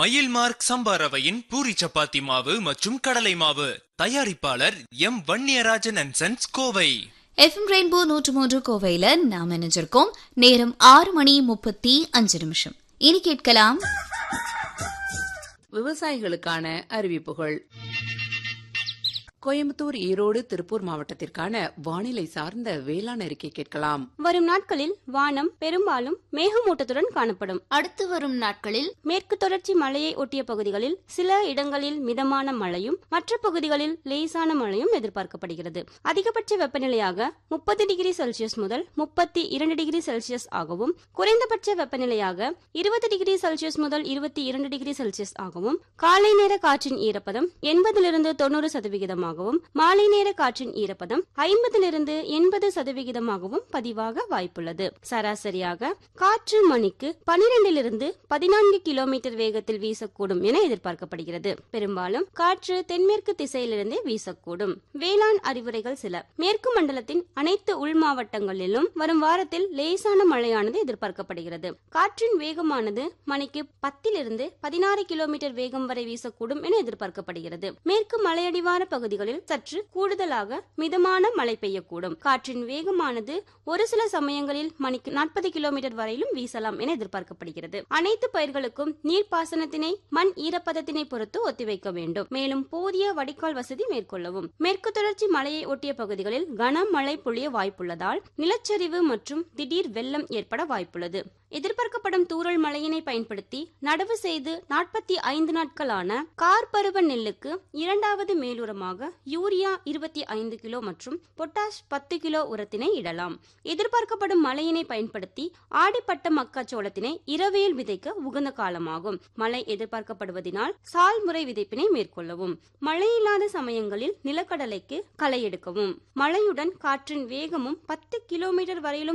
மயில் மார்க் சம்பா ரவையின் பூரி சப்பாத்தி மாவு மற்றும் கடலை மாவு தயாரிப்பாளர் M Vanniyarajan and sons Kovai FM rainbow நூற்று மூன்று கோவையில நாம் இணைஞ்சிருக்கோம் நேரம் ஆறு மணி முப்பத்தி அஞ்சு நிமிஷம் இனி கேட்கலாம் விவசாயிகளுக்கான அறிவிப்புகள் கோயம்புத்தூர் ஈரோடு திருப்பூர் மாவட்டத்திற்கான வானிலை சார்ந்த வேளாண் அறிக்கை கேட்கலாம் வரும் நாட்களில் வானம் பெரும்பாலும் மேகமூட்டத்துடன் காணப்படும் அடுத்து வரும் நாட்களில் மேற்கு தொடர்ச்சி மலையை ஒட்டிய பகுதிகளில் சில இடங்களில் மிதமான மழையும் மற்ற பகுதிகளில் லேசான மழையும் எதிர்பார்க்கப்படுகிறது அதிகபட்ச வெப்பநிலையாக முப்பது டிகிரி செல்சியஸ் முதல் முப்பத்தி இரண்டு டிகிரி செல்சியஸ் ஆகவும் குறைந்தபட்ச வெப்பநிலையாக இருபது டிகிரி செல்சியஸ் முதல் இருபத்தி இரண்டு டிகிரி செல்சியஸ் ஆகவும் காலை நேர காற்றின் ஈரப்பதம் எண்பதிலிருந்து தொண்ணூறு சதவிகிதமாகவும் மாலை நேர காற்றின் ஈரப்பதம் ஐம்பதிலிருந்து எண்பது சதவிகிதமாகவும் பதிவாக வாய்ப்புள்ளது சராசரியாக காற்று மணிக்கு பனிரெண்டிலிருந்து பதினான்கு கிலோமீட்டர் வேகத்தில் வீசக்கூடும் என எதிர்பார்க்கப்படுகிறது பெரும்பாலும் காற்று தென்மேற்கு திசையிலிருந்தே வீசக்கூடும் வேளாண் அறிவுரைகள் சில மேற்கு மண்டலத்தின் அனைத்து உள் மாவட்டங்களிலும் வரும் வாரத்தில் லேசான மழையானது எதிர்பார்க்கப்படுகிறது காற்றின் வேகமானது மணிக்கு பத்திலிருந்து பதினாறு கிலோமீட்டர் வேகம் வரை வீசக்கூடும் என எதிர்பார்க்கப்படுகிறது மேற்கு மலையடிவார பகுதிகளில் சற்று கூடுதலாக மிதமான மழை பெய்யக்கூடும் காற்றின் வேகமானது ஒரு சில சமயங்களில் மணிக்கு நாற்பது கிலோமீட்டர் வரையிலும் வீசலாம் என எதிர்பார்க்கப்படுகிறது அனைத்து பயிர்களுக்கும் நீர்ப்பாசனத்தினை மண் ஈரப்பதத்தினை பொறுத்து ஒத்திவைக்க வேண்டும் மேலும் போதிய வடிகால் வசதி மேற்கொள்ளவும் மேற்கு தொடர்ச்சி மலையை ஒட்டிய பகுதிகளில் கனமழை பொழிய வாய்ப்புள்ளதால் நிலச்சரிவு மற்றும் திடீர் வெள்ளம் ஏற்பட வாய்ப்புள்ளது எதிர்பார்க்கப்படும் தூறல் மழையினை பயன்படுத்தி நடவு செய்து நாற்பத்தி ஐந்து நாட்களான கார் பருவ நெல்லுக்கு இரண்டாவது மேலுரமாக யூரியா இருபத்தி ஐந்து கிலோ மற்றும் பொட்டாஷ் பத்து கிலோ உரத்தினை இடலாம் எதிர்பார்க்கப்படும் மழையினை பயன்படுத்தி ஆடிப்பட்ட மக்காச்சோளத்தினை இரவையில் விதைக்க உகந்த காலமாகும் மழை எதிர்பார்க்கப்படுவதனால் சால் முறை விதைப்பினை மேற்கொள்ளவும் மழை இல்லாத சமயங்களில் நிலக்கடலைக்கு களை எடுக்கவும் மழையுடன் காற்றின் வேகமும் பத்து கிலோமீட்டர் வரையிலும்